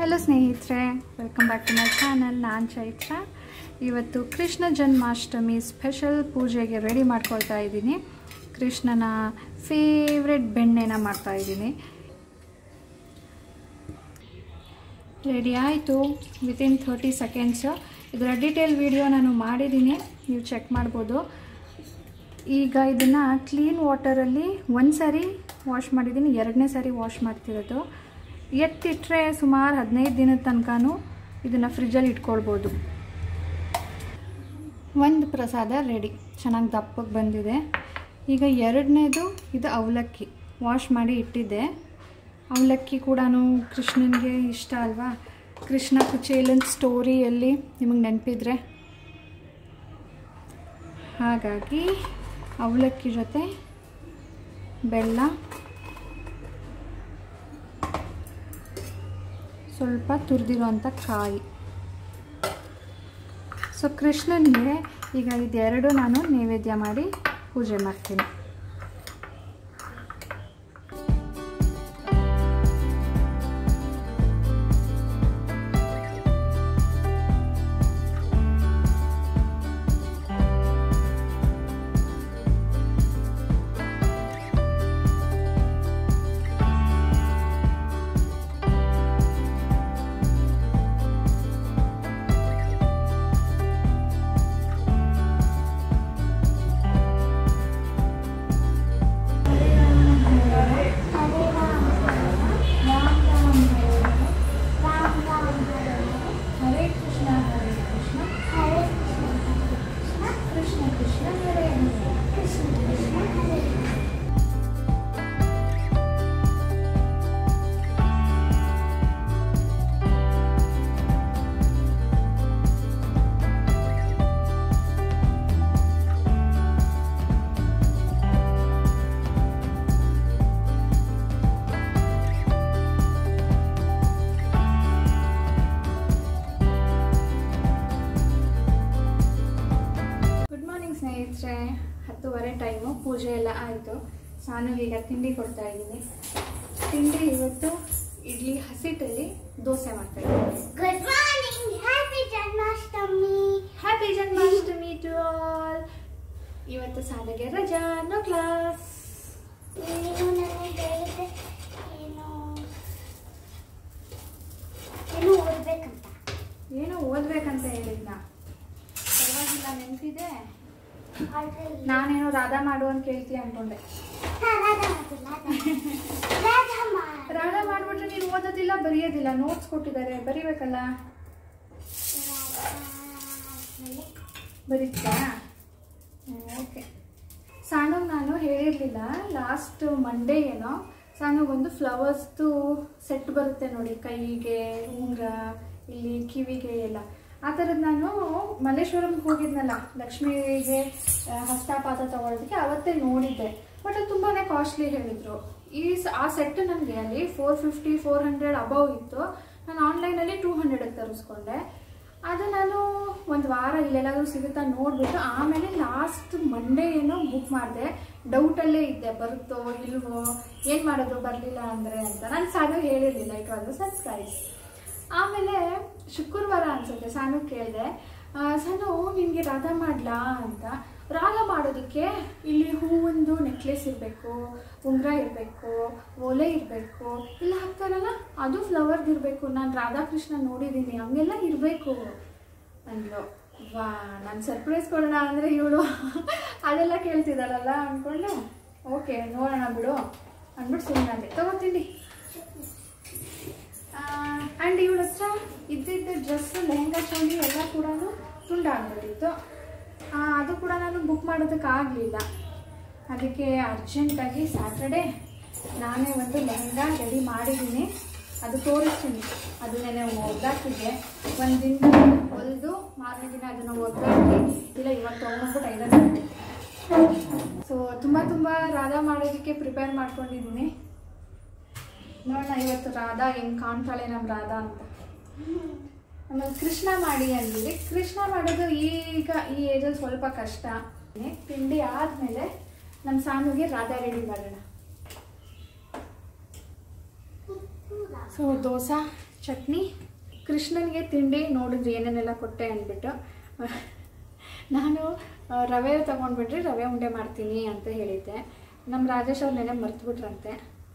Hello ಸ್ನೇಹಿತರೆ welcome back to my channel ನಾನು ಚೈತ್ರ ಇವತ್ತು ಕೃಷ್ಣ ಜನ್ಮಾಷ್ಟಮಿ ಸ್ಪೆಷಲ್ ಪೂಜೆಗೆ ರೆಡಿ ಮಾಡ್ಕೊಳ್ತಾ ಇದ್ದೀನಿ ಕೃಷ್ಣನ ಫೇವ್ರೆಟ್ ಬೆಣ್ಣೆನ ಮಾಡ್ತಾ ಇದ್ದೀನಿ ರೆಡಿ ಆಯಿತು ವಿತಿನ್ ಥರ್ಟಿ ಸೆಕೆಂಡ್ಸು ಇದರ ಡೀಟೇಲ್ ವಿಡಿಯೋ ನಾನು ಮಾಡಿದ್ದೀನಿ ನೀವು ಚೆಕ್ ಮಾಡ್ಬೋದು ಈಗ ಇದನ್ನು ಕ್ಲೀನ್ ವಾಟರಲ್ಲಿ ಒಂದು ಸಾರಿ ವಾಶ್ ಮಾಡಿದ್ದೀನಿ ಎರಡನೇ ಸಾರಿ ವಾಶ್ ಮಾಡ್ತಿರೋದು ಎತ್ತಿಟ್ರೆ ಸುಮಾರು ಹದಿನೈದು ದಿನದ ತನಕನೂ ಇದನ್ನು ಫ್ರಿಜ್ಜಲ್ಲಿ ಇಟ್ಕೊಳ್ಬೋದು ಒಂದು ಪ್ರಸಾದ ರೆಡಿ ಚೆನ್ನಾಗಿ ದಪ್ಪಗೆ ಬಂದಿದೆ ಈಗ ಎರಡನೇದು ಇದು ಅವಲಕ್ಕಿ ವಾಶ್ ಮಾಡಿ ಇಟ್ಟಿದ್ದೆ ಅವಲಕ್ಕಿ ಕೂಡ ಕೃಷ್ಣನಿಗೆ ಇಷ್ಟ ಅಲ್ವಾ ಕೃಷ್ಣ ಕುಚೇಲನ್ ಸ್ಟೋರಿಯಲ್ಲಿ ನಿಮಗೆ ನೆನಪಿದ್ರೆ ಹಾಗಾಗಿ ಅವಲಕ್ಕಿ ಜೊತೆ ಬೆಲ್ಲ ಸ್ವಲ್ಪ ತುರಿದಿರುವಂಥ ಕಾಯಿ ಸೊ ಕೃಷ್ಣನಿಗೆ ಈಗ ಇದೆರಡು ನಾನು ನೈವೇದ್ಯ ಮಾಡಿ ಪೂಜೆ ಮಾಡ್ತೀನಿ ಹರೇ ಕೃಷ್ಣ ಹರೇ ಕೃಷ್ಣ ಕೃಷ್ಣ ಕೃಷ್ಣ ಹರೇ ಗುಡ್ ಮಾರ್ನಿಂಗ್ ಸ್ನೇಹಿತರೆ ಹತ್ತುವರೆ ಟೈಮು ಪೂಜೆ ಎಲ್ಲ ಆಯಿತು ನಾನು ಈಗ ತಿಂಡಿ ಕೊಡ್ತಾ ಇದ್ದೀನಿ ತಿಂಡಿ ಇವತ್ತು ಇಡ್ಲಿ ಹಸಿಟ್ಟಲ್ಲಿ ದೋಸೆ ಮಾಡ್ತಾ ಇದ್ದೀನಿ Good morning, happy Janmashtami. Happy Janmashtami to all ಇವತ್ತು ಸಾಲಿಗೆ ರಜಾ ನೋ ಕ್ಲಾಸ್ ನೀನು ನನಗೆ ಹೇಳಿದೆ ಏನು ಏನು ಓದ್ಬೇಕಂತ ಏನು ಓದ್ಬೇಕಂತ ಹೇಳಿದ್ನ ಪರವಾಗಿಲ್ಲ ನೆನಪಿದೆ ಆದ್ರೆ ನಾನೇನೋ ರಾಧಾ ಮಾಡು ಅಂತ ಕೇಳ್ತೀಯ ಅನ್ಕೊಂಡೆ ರಾಧಾ ಮಾತು, ರಾಧಾ. ರಾಧಾ ಮಾತು. ರಾಧಾ ಮಾಡ್ಬಿಟ್ರೆ ನೀನು ಓದೋದಿಲ್ಲ ಬರೆಯೋದಿಲ್ಲ ನೋಟ್ಸ್ ಕೊಟ್ಟಿದ್ದಾರೆ ಬರಿಬೇಕಲ್ಲ ರಾಧಾ ಆದ್ಮೇಲೆ ಬರೀತಾ ಓಕೆ ಸಾನು ನಾನು ಹೇಳಿರಲಿಲ್ಲ ಲಾಸ್ಟ್ ಮಂಡೇ ಏನೋ ಸಾನು ಒಂದು ಫ್ಲವರ್ಸ್ದು ಸೆಟ್ ಬರುತ್ತೆ ನೋಡಿ ಕೈಗೆ ಉಂಗುರ ಇಲ್ಲಿ ಕಿವಿಗೆ ಎಲ್ಲ ಆ ಥರದ್ದು ನಾನು ಮಲ್ಲೇಶ್ವರಂಗೆ ಹೋಗಿದ್ನಲ್ಲ ಲಕ್ಷ್ಮಿಗೆ ಆ, ಹಸ್ತಪಾತ ತಗೊಳ್ಳೋದಕ್ಕೆ ಅವತ್ತೇ ನೋಡಿದ್ದೆ ಬಟ್ ಅದು ತುಂಬಾ ಕಾಸ್ಟ್ಲಿ ಹೇಳಿದರು ಈ ಸ- ಆ ಸೆಟ್ ನನಗೆ ಅಲ್ಲಿ four fifty four hundred above ಇತ್ತು ನಾನು ಆನ್ಲೈನಲ್ಲಿ ಟೂ ಹಂಡ್ರೆಡ್ಗೆ ತರಿಸ್ಕೊಂಡೆ ಅದು ನಾನು ಒಂದು ವಾರ ಇಲ್ಲೆಲ್ಲಾದ್ರೂ ಸಿಗುತ್ತಾ ನೋಡಿಬಿಟ್ಟು ಆಮೇಲೆ ಲಾಸ್ಟ್ ಮಂಡೇ ಏನೋ ಬುಕ್ ಮಾಡಿದೆ ಡೌಟಲ್ಲೇ ಇದ್ದೆ ಬರುತ್ತೋ ಇಲ್ವೋ ಏನು ಮಾಡೋದು ಬರಲಿಲ್ಲ ಅಂದರೆ ಅಂತ ನಾನು ಸಾನು ಹೇಳಿರಲಿಲ್ಲ ಇಟ್ ವಾಸ್ ಸರ್ಪ್ರೈಸ್ ಆಮೇಲೆ ಶುಕ್ರವಾರ ಅನ್ಸುತ್ತೆ ಸಾನು ಕೇಳಿದೆ ಸಾನು ನಿನಗೆ ರಾಧಾ ಮಾಡ್ಲಾ ಅಂತ ರಾಗ ಮಾಡೋದಕ್ಕೆ ಇಲ್ಲಿ ಹೂವೊಂದು ನೆಕ್ಲೆಸ್ ಇರಬೇಕು ಉಂಗುರ ಇರಬೇಕು ಓಲೆ ಇರಬೇಕು ಇಲ್ಲ ಹಾಕ್ತಾರಲ್ಲ ಅದು ಫ್ಲವರ್ದು ಇರಬೇಕು ನಾನು ರಾಧಾಕೃಷ್ಣ ನೋಡಿದ್ದೀನಿ ಹಂಗೆಲ್ಲ ಇರಬೇಕು ಅಂದ್ಲು ವಾ ನಾನು ಸರ್ಪ್ರೈಸ್ ಕೊಡೋಣ ಅಂದರೆ ಇವಳು ಅದೆಲ್ಲ ಕೇಳ್ತಿದ್ದಾಳಲ್ಲ ಅಂದ್ಕೊಂಡು ಓಕೆ ನೋಡೋಣ ಬಿಡು ಅಂದ್ಬಿಟ್ಟು ಸುಮ್ಮನೆ ತಗೋತೀನಿ ಆ್ಯಂಡ್ ಇವಳ ಹತ್ರ ಇದ್ದಿದ್ದ ಡ್ರೆಸ್ ಲೆಹಂಗಾ ಚೋಲಿ ಎಲ್ಲ ಕೂಡ ತುಂಡಾಗ್ಬಿಟ್ಟಿತ್ತು ಆ, ಅದು ಕೂಡ ನಾನು ಬುಕ್ ಮಾಡೋದಕ್ಕಾಗಲಿಲ್ಲ ಅದಕ್ಕೆ ಅರ್ಜೆಂಟಾಗಿ ಸ್ಯಾಟರ್ಡೆ ನಾನೇ ಒಂದು ಲೆಹಂಗಾ ರೆಡಿ ಮಾಡಿದ್ದೀನಿ ಅದು ತೋರಿಸ್ತೀನಿ ಅದು ನೆನೆ ಒಗ್ದಾಕಿದ್ದೆ ಒಂದು ದಿನ ಹೊಲಿದು ಮಾರನೇ ದಿನ ಅದನ್ನು ಒಗ್ದಾಕಿ ಇಲ್ಲ ಇವಾಗ ತೊಗೊಂಡ್ಬಿಟ್ಟು ಐದನೇ ಸೊ ತುಂಬ ತುಂಬ ರಾಧಾ ಮಾಡೋದಕ್ಕೆ ಪ್ರಿಪೇರ್ ಮಾಡ್ಕೊಂಡಿದ್ದೀನಿ ನೋಡೋಣ ಇವತ್ತು ರಾಧಾ ಹೆಂಗ್ ಕಾಣ್ತಾಳೆ ನಮ್ಮ ರಾಧಾ ಅಂತ ಆಮೇಲೆ ಕೃಷ್ಣ ಮಾಡಿ ಅಂದಿರಿ ಕೃಷ್ಣ ಮಾಡೋದು ಈಗ ಈ ಏಜಲ್ಲಿ ಸ್ವಲ್ಪ ಕಷ್ಟ ತಿಂಡಿ ಆದಮೇಲೆ ನಮ್ಮ ಸಾನುಗೆ ರಾಧಾ ರೆಡಿ ಮಾಡೋಣ ಸೊ ದೋಸೆ ಚಟ್ನಿ ಕೃಷ್ಣನಿಗೆ ತಿಂಡಿ ನೋಡಿದ್ರಿ ಏನೇನೆಲ್ಲ ಕೊಟ್ಟೆ ಅಂದ್ಬಿಟ್ಟು ನಾನು ಆ, ರವೆ ತೊಗೊಂಡ್ಬಿಟ್ರಿ ರವೆ ಉಂಡೆ ಮಾಡ್ತೀನಿ ಅಂತ ಹೇಳಿದ್ದೆ ನಮ್ಮ ರಾಜೇಶ್ ಅವ್ರು ನೆನೆ ಮರ್ತುಬಿಟ್ರಂತೆ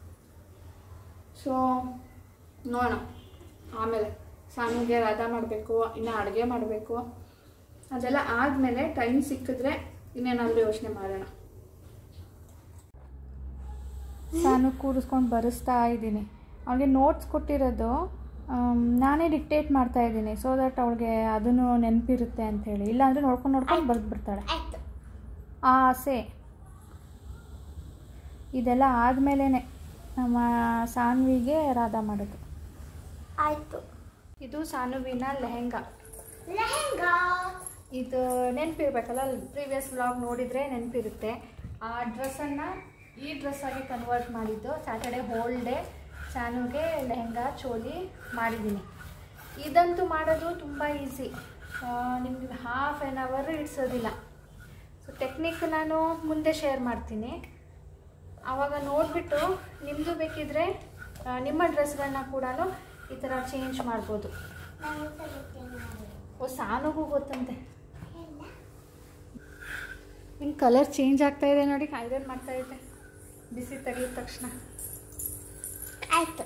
ಸೊ ನೋಡೋಣ ಆಮೇಲೆ ಸಾನಿಗೆ ರಥ ಮಾಡಬೇಕು ಇನ್ನು ಅಡುಗೆ ಮಾಡಬೇಕು ಅದೆಲ್ಲ ಆದಮೇಲೆ ಟೈಮ್ ಸಿಕ್ಕಿದ್ರೆ ಇನ್ನೇನಾದರೂ ಯೋಚನೆ ಮಾಡೋಣ ನಾನು ಕೂರಿಸ್ಕೊಂಡು ಬರೆಸ್ತಾ ಇದ್ದೀನಿ ಅವಳಿಗೆ ನೋಟ್ಸ್ ಕೊಟ್ಟಿರೋದು ಆಮ್, ನಾನೇ ಡಿಕ್ಟೇಟ್ ಮಾಡ್ತಾ ಇದ್ದೀನಿ ಸೊ ದಟ್ ಅವಳಿಗೆ ಅದನ್ನು ನೆನಪಿರುತ್ತೆ ಅಂಥೇಳಿ ಇಲ್ಲಾಂದರೆ ನೋಡ್ಕೊಂಡು ನೋಡ್ಕೊಂಡು ಬರೆದು ಬಿಡ್ತಾಳೆ ಆಯ್ತು ಆಸೆ ಇದೆಲ್ಲ ಆದಮೇಲೆ ನಮ್ಮ ಸಾನ್ವಿಗೆ ರಾಧ ಮಾಡೋದು ಆಯ್ತು ಇದು ಸಾನುವಿನ ಲೆಹೆಂಗಾ ಲೆಹಂಗಾ ಇದು ನೆನಪಿರ್ಬೇಕಲ್ಲ ಪ್ರೀವಿಯಸ್ ವ್ಲಾಗ್ ನೋಡಿದರೆ ನೆನಪಿರುತ್ತೆ ಆ ಡ್ರೆಸ್ಸನ್ನು ಈ ಡ್ರೆಸ್ಸಾಗಿ ಕನ್ವರ್ಟ್ ಮಾಡಿದ್ದು ಸ್ಯಾಟರ್ಡೆ ಹೋಲ್ ಡೇ ಸಾನುಗೆ ಲೆಹೆಂಗಾ ಚೋಲಿ ಮಾಡಿದ್ದೀನಿ ಇದಂತೂ ಮಾಡೋದು ತುಂಬ ಈಸಿ ನಿಮ್ಗೆ ಹಾಫ್ ಆ್ಯನ್ ಅವರ್ ಇಡ್ಸೋದಿಲ್ಲ ಸೊ ಟೆಕ್ನಿಕ್ ನಾನು ಮುಂದೆ ಶೇರ್ ಮಾಡ್ತೀನಿ ಆವಾಗ ನೋಡಿಬಿಟ್ಟು ನಿಮ್ಮದು ಬೇಕಿದ್ರೆ ಆ, ನಿಮ್ಮ ಡ್ರೆಸ್ಗಳನ್ನ ಕೂಡ ಈ ಥರ ಚೇಂಜ್ ಮಾಡ್ಬೋದು ನಾನು ಕಲಿತೇನೆ ಓ ಸಾನುಗೂ ಗೊತ್ತಂತೆ ಇಲ್ಲ ಹಿಂಗೆ ಕಲರ್ ಚೇಂಜ್ ಆಗ್ತಾ ಇದೆ ನೋಡಿ ಐರನ್ ಮಾಡ್ತಾ ಇದೆ ಬಿಸಿ ತೆಗಿದ ತಕ್ಷಣ ಆಯ್ತು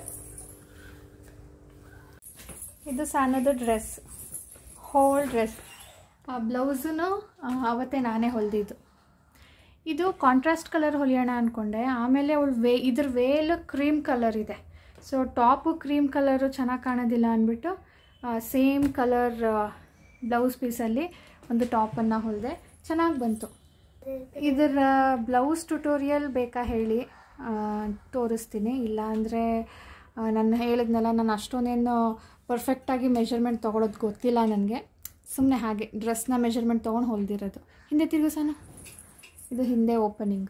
ಇದು ಸಾನದು ಡ್ರೆಸ್ ಹೋಲ್ ಡ್ರೆಸ್ ಆ ಬ್ಲೌಸನ್ನು ಅವತ್ತೇ ನಾನೇ ಹೊಲಿದಿದ್ದು ಇದು ಕಾಂಟ್ರಾಸ್ಟ್ ಕಲರ್ ಹೊಲಿಯೋಣ ಅಂದ್ಕೊಂಡೆ ಆಮೇಲೆ ಅವಳು ವೇ ಇದ್ರ ವೇಲ್ ಕ್ರೀಮ್ ಕಲರ್ ಇದೆ ಸೊ ಟಾಪು ಕ್ರೀಮ್ ಕಲರು ಚೆನ್ನಾಗಿ ಕಾಣೋದಿಲ್ಲ ಅಂದ್ಬಿಟ್ಟು ಸೇಮ್ ಕಲರ್ ಬ್ಲೌಸ್ ಪೀಸಲ್ಲಿ ಒಂದು ಟಾಪನ್ನು ಹೊಲಿದೆ ಚೆನ್ನಾಗಿ ಬಂತು ಇದರ ಬ್ಲೌಸ್ ಟ್ಯುಟೋರಿಯಲ್ ಬೇಕಾ ಹೇಳಿ ಆ, ತೋರಿಸ್ತೀನಿ ಇಲ್ಲ ಅಂದರೆ ನಾನು ಹೇಳಿದ್ನಲ್ಲ ನಾನು ಅಷ್ಟೊಂದೇನು ಪರ್ಫೆಕ್ಟಾಗಿ ಮೆಷರ್ಮೆಂಟ್ ತೊಗೊಳೋದು ಗೊತ್ತಿಲ್ಲ ನನಗೆ ಸುಮ್ಮನೆ ಹಾಗೆ ಡ್ರೆಸ್ನ ಮೆಷರ್ಮೆಂಟ್ ತೊಗೊಂಡು ಹೊಲ್ದಿರೋದು ಹಿಂದೆ ತಿರುಗು ಸಾನು ಇದು ಹಿಂದೆ ಓಪನಿಂಗ್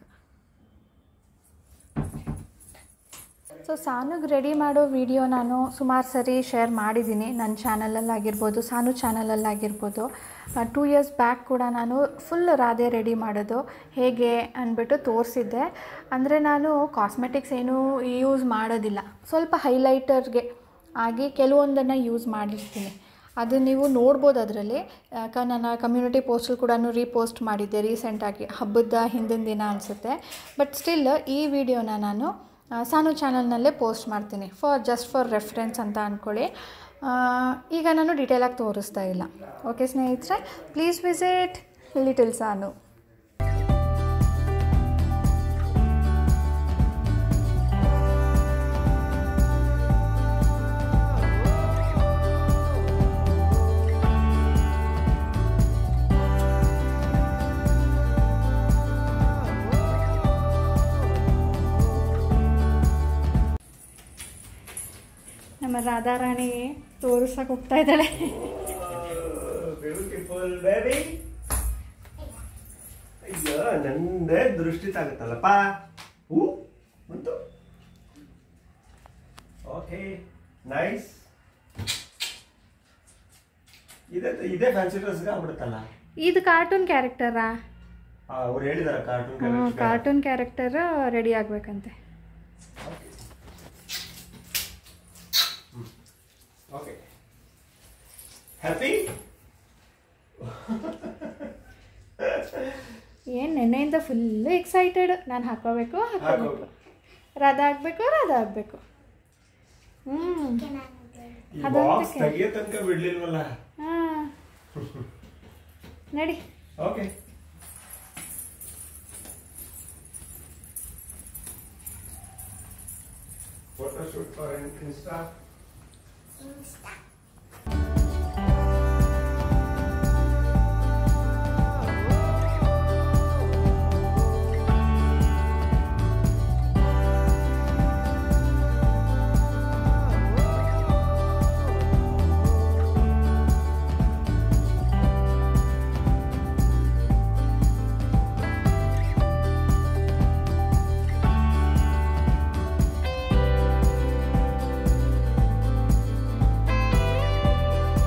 ಸೊ ಸಾನುಗೆ ರೆಡಿ ಮಾಡೋ ವಿಡಿಯೋ ನಾನು ಸುಮಾರು ಸರಿ ಶೇರ್ ಮಾಡಿದ್ದೀನಿ ನನ್ನ ಚಾನಲಲ್ಲಾಗಿರ್ಬೋದು ಸಾನು ಚಾನಲಲ್ಲಾಗಿರ್ಬೋದು ಟೂ ಇಯರ್ಸ್ ಬ್ಯಾಕ್ ಕೂಡ ನಾನು ಫುಲ್ ರಾಧೆ ರೆಡಿ ಮಾಡೋದು ಹೇಗೆ ಅಂದ್ಬಿಟ್ಟು ತೋರಿಸಿದ್ದೆ ಅಂದರೆ ನಾನು ಕಾಸ್ಮೆಟಿಕ್ಸ್ ಏನೂ ಯೂಸ್ ಮಾಡೋದಿಲ್ಲ ಸ್ವಲ್ಪ ಹೈಲೈಟರ್ಗೆ ಆಗಿ ಕೆಲವೊಂದನ್ನು ಯೂಸ್ ಮಾಡಿರ್ತೀನಿ ಅದು ನೀವು ನೋಡ್ಬೋದು ಅದರಲ್ಲಿ ಯಾಕೆ ನನ್ನ ಕಮ್ಯುನಿಟಿ ಪೋಸ್ಟಲ್ಲಿ ಕೂಡ ರೀಪೋಸ್ಟ್ ಮಾಡಿದ್ದೆ ರೀಸೆಂಟಾಗಿ ಹಬ್ಬದ ಹಿಂದಿನ ದಿನ ಅನಿಸುತ್ತೆ ಬಟ್ ಸ್ಟಿಲ್ ಈ ವಿಡಿಯೋನ ನಾನು ಆ, ಸಾನು ಚಾನಲ್ನಲ್ಲೇ ಪೋಸ್ಟ್ ಮಾಡ್ತೀನಿ ಫಾರ್ ಜಸ್ಟ್ ಫಾರ್ ರೆಫರೆನ್ಸ್ ಅಂತ ಅಂದ್ಕೊಳ್ಳಿ ಆ, ಈಗ ನಾನು ಡೀಟೇಲಾಗಿ ತೋರಿಸ್ತಾ ಇಲ್ಲ ಓಕೆ ಸ್ನೇಹಿತರೆ ಪ್ಲೀಸ್ ವಿಸಿಟ್ ಲಿಟಲ್ ಸಾನು ನಮ್ಮ ರಾಧಾರಾಣಿ ತೋರಿಸಕ್ಕೆ ಹೋಗ್ತಾ ಇದ್ದಾಳೆ ಬ್ಯೂಟಿಫುಲ್ ಬೇಬಿ ಅಯ್ಯೋ ನಂದೇ ದೃಷ್ಟಿ ತಾಗುತ್ತಲ್ಲಪ್ಪ ಹೂ ಬಂತು ಓಕೆ ನೈಸ್ ಇದೇ ಇದೇ ಫ್ಯಾನ್ಸಿ ಡ್ರೆಸ್ಗೆ ಆಗ್ಬಿಡುತ್ತಲ್ಲ ಇದು ಕಾರ್ಟೂನ್ ಕ್ಯಾರೆಕ್ಟರಾ ಅವ್ರು ಹೇಳಿದಾರ ಕಾರ್ಟೂನ್ ಕಾರ್ಟೂನ್ ಕ್ಯಾರೆಕ್ಟರ್ ರೆಡಿ ಆಗಬೇಕಂತೆ ಓಕೆ ಹ್ಯಾಪಿ ಏನು ನೆನ್ನೆಯಿಂದ ಫುಲ್ಲು ಎಕ್ಸೈಟೆಡ್ ನಾನು ಹಾಕೋಬೇಕು ಹಾಕೋಬೇಕು ಹಾಕೋಬೇಕು. ರಾಧಾ ಆಗಬೇಕು ರಾಧಾ ಆಗಬೇಕು ಹ್ಞೂ ಈ ಅದೊಂದು ಬಾಕ್ಸ್ ಕೆ- ತೆಗಿಯೋ ತನಕ ಬಿಡ್ಲಿಲ್ವಲ್ಲ ಹಾಂ ನಡಿ okay photo shoot for insta insta ಓ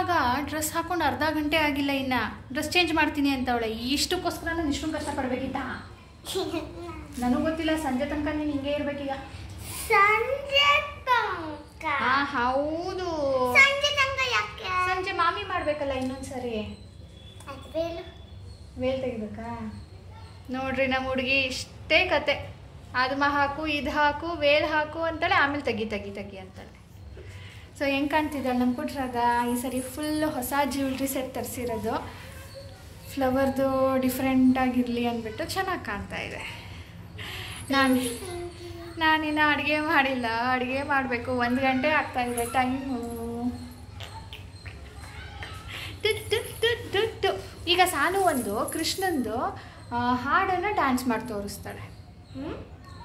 ಇವಾಗ ಡ್ರೆಸ್ ಹಾಕೊಂಡು ಅರ್ಧ ಗಂಟೆ ಆಗಿಲ್ಲ ಇನ್ನ ಡ್ರೆಸ್ ಚೇಂಜ್ ಮಾಡ್ತೀನಿ ಅಂತವಳೆ ಇಷ್ಟಕ್ಕೋಸ್ಕರ ನಾನು ಇಷ್ಟೊಂದು ಕಷ್ಟಪಡ್ಬೇಕಿತ್ತ ನನಗೂ ಗೊತ್ತಿಲ್ಲ ಸಂಜೆ ತನಕ ನೀನು ಹಿಂಗೆ ಇರ್ಬೇಕೀಗ ಸಂಜೆ ತನಕ ಹಾ ಹೌದು ಸಂಜೆ ತನಕ ಯಾಕೆ ಸಂಜೆ ಮಾಮಿ ಮಾಡ್ಬೇಕಲ್ಲ ಇನ್ನೊಂದ್ಸರಿ ಅದು ಬೇಲು ವೇಲ್ ತೆಗಿಬೇಕಾ ನೋಡ್ರಿ ನಮ್ಮ ಹುಡುಗಿ ಇಷ್ಟೇ ಕತೆ ಅದು ಮಾ ಹಾಕು ಇದು ಹಾಕು ವೇಲ್ ಹಾಕು ಅಂತಾಳೆ ಆಮೇಲೆ ತೆಗಿ ತೆಗಿ ತೆಗಿ ಅಂತಾಳೆ ಸೊ ಹೆಂಗೆ ಕಾಣ್ತಿದ್ದಾಳೆ ನಮ್ಮ ಕುಟ್ರಾಗ ಈ ಸರಿ ಫುಲ್ ಹೊಸ ಜ್ಯುವೆಲ್ರಿ ಸೆಟ್ ತರಿಸಿರೋದು ಫ್ಲವರ್ದು ಡಿಫ್ರೆಂಟ್ ಆಗಿರಲಿ ಅಂದ್ಬಿಟ್ಟು ಚೆನ್ನಾಗಿ ಕಾಣ್ತಾ ಇದೆ ನಾನು ನಾನಿನ್ನ ಅಡುಗೆ ಮಾಡಿಲ್ಲ ಅಡುಗೆ ಮಾಡಬೇಕು ಒಂದು ಗಂಟೆ ಆಗ್ತಾ ಇದೆ ಟೈಮು ಈಗ ಸಾನು ಒಂದು ಕೃಷ್ಣಂದು ಆ, ಹಾಡನ್ನು ಡ್ಯಾನ್ಸ್ ಮಾಡಿ ತೋರಿಸ್ತಾಳೆ ಹ್ಞೂ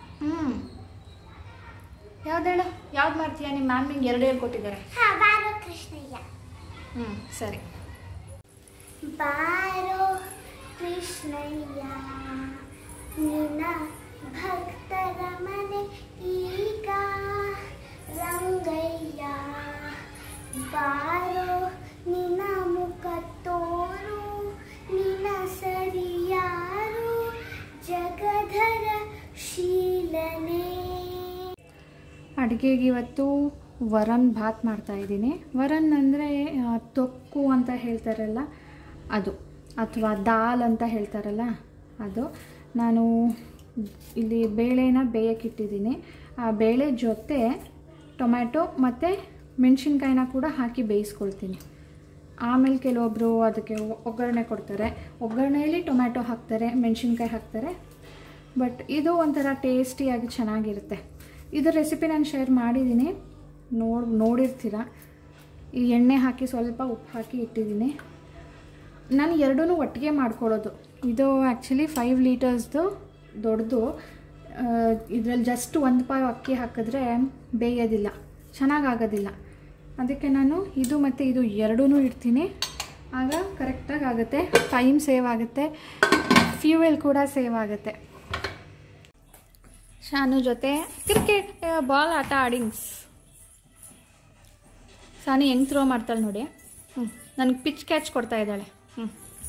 ಯಾವ್ದು ಹೇಳು ಯಾವ್ದು ಮಾಡ್ತೀಯಾ ನಿಮ್ಮ ಮ್ಯಾಮ್ ನಿಂಗೆ ಎರಡು ಹೇಳ್ಕೊಟ್ಟಿದ್ದಾರೆ ಹಾ ಬಾರೋ ಕೃಷ್ಣಯ್ಯ ಹ್ಞೂ ಸರಿ ಬಾರೋ ಕೃಷ್ಣಯ್ಯ ನಿನ್ನ ಭಕ್ತರ ಮನೆ ಈಗ ರಂಗಯ್ಯ ಬಾರೋ ನಿನ್ನ ಮುಖ ತೋರು ನಿನ್ನ ಸರಿಯಾರು ಜಗಧರ ಶೀಲನೇ ಅಡುಗೆಗೆ ಇವತ್ತು ವರನ್ ಭಾತ್ ಮಾಡ್ತಾ ಇದ್ದೀನಿ ವರನ್ ಅಂದರೆ ತೊಕ್ಕು ಅಂತ ಹೇಳ್ತಾರಲ್ಲ ಅದು ಅಥವಾ ದಾಲ್ ಅಂತ ಹೇಳ್ತಾರಲ್ಲ ಅದು ನಾನು ಇಲ್ಲಿ ಬೇಳೆನ ಬೇಯಕ್ಕಿಟ್ಟಿದ್ದೀನಿ ಆ ಬೇಳೆ ಜೊತೆ ಟೊಮ್ಯಾಟೊ ಮತ್ತು ಮೆಣಸಿನ್ಕಾಯಿನ ಕೂಡ ಹಾಕಿ ಬೇಯಿಸ್ಕೊಳ್ತೀನಿ ಆಮೇಲೆ ಕೆಲವೊಬ್ಬರು ಅದಕ್ಕೆ ಒ- ಒಗ್ಗರಣೆ ಕೊಡ್ತಾರೆ ಒಗ್ಗರಣೆಯಲ್ಲಿ ಟೊಮ್ಯಾಟೊ ಹಾಕ್ತಾರೆ ಮೆಣಸಿನ್ಕಾಯಿ ಹಾಕ್ತಾರೆ ಬಟ್ ಇದು ಒಂಥರ ಟೇಸ್ಟಿಯಾಗಿ ಚೆನ್ನಾಗಿರುತ್ತೆ ಇದು ರೆಸಿಪಿ ನಾನು ಶೇರ್ ಮಾಡಿದ್ದೀನಿ ನೋಡ್ ನೋಡಿರ್ತೀರ ಈ ಎಣ್ಣೆ ಹಾಕಿ ಸ್ವಲ್ಪ ಉಪ್ಪು ಹಾಕಿ ಇಟ್ಟಿದ್ದೀನಿ ನಾನು ಎರಡೂ ಒಟ್ಟಿಗೆ ಮಾಡ್ಕೊಳ್ಳೋದು ಇದು ಆ್ಯಕ್ಚುಲಿ ಫೈವ್ ಲೀಟರ್ಸ್ದು ದೊಡ್ಡದು ಇದರಲ್ಲಿ ಜಸ್ಟ್ ಒಂದು ಪಾವ್ ಅಕ್ಕಿ ಹಾಕಿದ್ರೆ ಬೇಯೋದಿಲ್ಲ ಚೆನ್ನಾಗಾಗೋದಿಲ್ಲ ಅದಕ್ಕೆ ನಾನು ಇದು ಮತ್ತು ಇದು ಎರಡೂ ಇಡ್ತೀನಿ ಆಗ ಕರೆಕ್ಟಾಗಿ ಆಗುತ್ತೆ ಟೈಮ್ ಸೇವ್ ಆಗುತ್ತೆ ಫ್ಯೂಯಲ್ ಕೂಡ ಸೇವ್ ಆಗುತ್ತೆ ಶಾನು ಜೊತೆ ಕ್ರಿಕೆಟ್ ಬಾಲ್ ಆಟ ಆಡಿನ್ಸ್ ಸಾನಿ ಹೆಂಗೆ ಥ್ರೋ ಮಾಡ್ತಾಳೆ ನೋಡಿ ಹ್ಞೂ ನನಗೆ ಪಿಚ್ ಕ್ಯಾಚ್ ಕೊಡ್ತಾ ಇದ್ದಾಳೆ ಹ್ಞೂ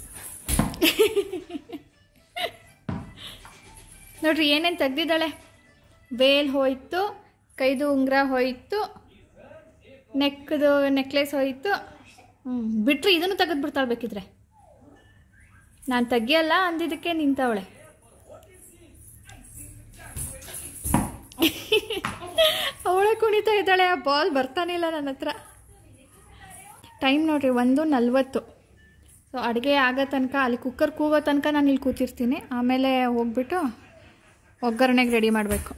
ನೋಡ್ರಿ ಏನೇನು ತೆಗ್ದಿದ್ದಾಳೆ ವೇಲ್ ಹೋಯ್ತು ಕೈದು ಉಂಗುರ ಹೋಯ್ತು ನೆಕ್ದು ನೆಕ್ಲೆಸ್ ಹೋಯ್ತು ಹ್ಞೂ ಬಿಟ್ರೆ ಇದನ್ನು ತೆಗೆದು ಬಿಡ್ತಾಳೆ ಬೇಕಿದ್ರೆ ನಾನು ತೆಗಿಯಲ್ಲ ಅಂದಿದ್ದಕ್ಕೆ ನಿಂತವಳೆ ಅವಳೆ ಕುಣಿತಾ ಇದ್ದಾಳೆ ಆ ಬಾಲ್ ಬರ್ತಾನೆ ಇಲ್ಲ ನನ್ನ ಹತ್ರ ಟೈಮ್ ನೋಡ್ರಿ ಒಂದು ನಲ್ವತ್ತು ಸೊ ಅಡುಗೆ ಆಗೋ ತನಕ ಅಲ್ಲಿ ಕುಕ್ಕರ್ ಕೂಗೋ ತನಕ ನಾನು ಇಲ್ಲಿ ಕೂತಿರ್ತೀನಿ ಆಮೇಲೆ ಹೋಗ್ಬಿಟ್ಟು ಒಗ್ಗರಣೆಗೆ ರೆಡಿ ಮಾಡಬೇಕು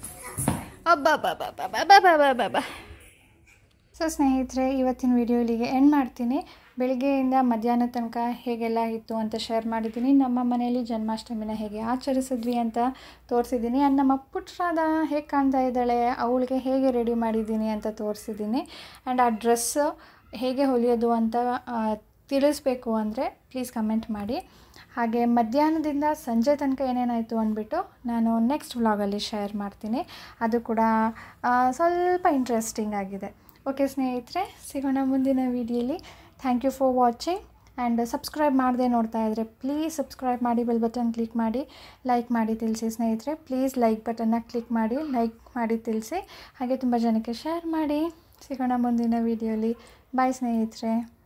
ಅಬ್ಬಾ ಸೊ ಸ್ನೇಹಿತರೆ ಇವತ್ತಿನ ವಿಡಿಯೋ ಇಲ್ಲಿಗೆ ಎಂಡ್ ಮಾಡ್ತೀನಿ ಬೆಳಿಗ್ಗೆಯಿಂದ ಮಧ್ಯಾಹ್ನ ತನಕ ಹೇಗೆಲ್ಲ ಇತ್ತು ಅಂತ ಶೇರ್ ಮಾಡಿದ್ದೀನಿ ನಮ್ಮ ಮನೆಯಲ್ಲಿ ಜನ್ಮಾಷ್ಟಮಿನ ಹೇಗೆ ಆಚರಿಸಿದ್ವಿ ಅಂತ ತೋರಿಸಿದ್ದೀನಿ ಆ್ಯಂಡ್ ನಮ್ಮ ಪುಟ್ರಾದ ಹೇಗೆ ಕಾಣ್ತಾ ಇದ್ದಾಳೆ ಅವಳಿಗೆ ಹೇಗೆ ರೆಡಿ ಮಾಡಿದ್ದೀನಿ ಅಂತ ತೋರಿಸಿದ್ದೀನಿ ಆ್ಯಂಡ್ ಆ ಡ್ರೆಸ್ ಹೇಗೆ ಹೊಲಿಯೋದು ಅಂತ ಆ, ತಿಳಿಸ್ಬೇಕು ಅಂದರೆ ಪ್ಲೀಸ್ ಕಮೆಂಟ್ ಮಾಡಿ ಹಾಗೆ ಮಧ್ಯಾಹ್ನದಿಂದ ಸಂಜೆ ತನಕ ಏನೇನಾಯಿತು ಅಂದ್ಬಿಟ್ಟು ನಾನು ನೆಕ್ಸ್ಟ್ ವ್ಲಾಗಲ್ಲಿ ಶೇರ್ ಮಾಡ್ತೀನಿ ಅದು ಕೂಡ ಆ, ಸ್ವಲ್ಪ ಇಂಟ್ರೆಸ್ಟಿಂಗ್ ಆಗಿದೆ ಓಕೆ ಸ್ನೇಹಿತರೆ ಸಿಗೋಣ ಮುಂದಿನ ವೀಡಿಯೋಲಿ thank you for watching and subscribe ಮಾಡದೆ ನೋಡ್ತಾ ಇದ್ದರೆ ಪ್ಲೀಸ್ ಸಬ್ಸ್ಕ್ರೈಬ್ ಮಾಡಿ ಬೆಲ್ ಬಟನ್ ಕ್ಲಿಕ್ ಮಾಡಿ ಲೈಕ್ ಮಾಡಿ ತಿಳಿಸಿ ಸ್ನೇಹಿತರೆ ಪ್ಲೀಸ್ ಲೈಕ್ ಬಟನ್ನ ಕ್ಲಿಕ್ ಮಾಡಿ ಲೈಕ್ ಮಾಡಿ ತಿಳಿಸಿ ಹಾಗೆ ತುಂಬ ಜನಕ್ಕೆ ಶೇರ್ ಮಾಡಿ ಸಿಗೋಣ ಮುಂದಿನ ವೀಡಿಯೋಲಿ ಬಾಯ್ ಸ್ನೇಹಿತರೆ